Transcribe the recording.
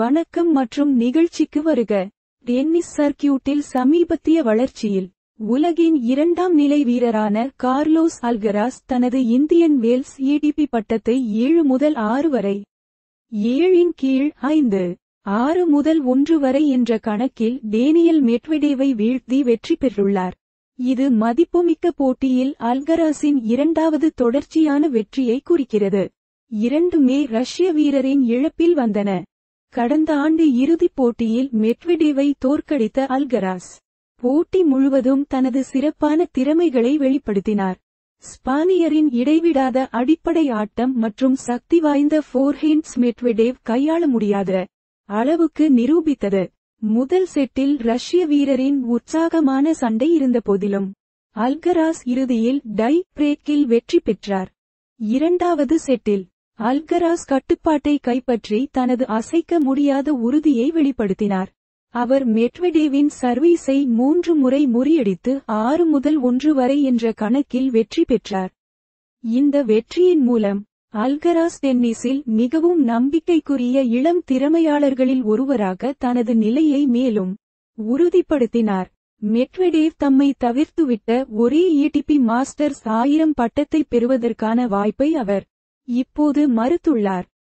வணக்கம் மற்றும் நிகழ்ச்சிக்கு வருக டென்னிஸ் சர்க்கியூட்டில் சமீபத்திய வளர்ச்சியில் உலகின் இரண்டாம் நிலை வீரரான கார்லோஸ் அல்கராஸ் தனது இந்தியன் வேல்ஸ் ஏடிபி பட்டத்தை ஏழு முதல் ஆறு வரை ஏழின் கீழ் ஐந்து ஆறு முதல் ஒன்று வரை என்ற கணக்கில் டேனியல் மெட்வெடேவை வீழ்த்தி வெற்றி பெற்றுள்ளார் இது மதிப்புமிக்க போட்டியில் அல்கராஸின் இரண்டாவது தொடர்ச்சியான வெற்றியை குறிக்கிறது இரண்டுமே ரஷ்ய வீரரின் இழப்பில் வந்தன கடந்த ஆண்டு இறுதிப் போட்டியில் மெட்வெடேவை தோற்கடித்த அல்கராஸ் போட்டி முழுவதும் தனது சிறப்பான திறமைகளை வெளிப்படுத்தினார் ஸ்பானியரின் இடைவிடாத அடிப்படை ஆட்டம் மற்றும் சக்தி வாய்ந்த ஃபோர்ஹேண்ட்ஸ் மெட்வெடேவ் கையாள முடியாத அளவுக்கு நிரூபித்தது முதல் செட்டில் ரஷ்ய வீரரின் உற்சாகமான சண்டை இருந்தபோதிலும் அல்கராஸ் இறுதியில் டை பிரேக்கில் வெற்றி பெற்றார் இரண்டாவது செட்டில் அல்கராஸ் கட்டுப்பாட்டை கைப்பற்றி தனது அசைக்க முடியாத உறுதியை வெளிப்படுத்தினார் அவர் மெட்வெடேவின் சர்வீஸை மூன்று முறை முறியடித்து ஆறு முதல் ஒன்று வரை என்ற கணக்கில் வெற்றி பெற்றார் இந்த வெற்றியின் மூலம் அல்கராஸ் டென்னிஸில் மிகவும் நம்பிக்கைக்குரிய இளம் திறமையாளர்களில் ஒருவராக தனது நிலையை மேலும் உறுதிப்படுத்தினார் மெட்வெடேவ் தம்மை தவிர்த்துவிட்ட ஒரே ஏடிபி மாஸ்டர்ஸ் ஆயிரம் பட்டத்தை பெறுவதற்கான வாய்ப்பை அவர் இப்போது மறுத்துள்ளார்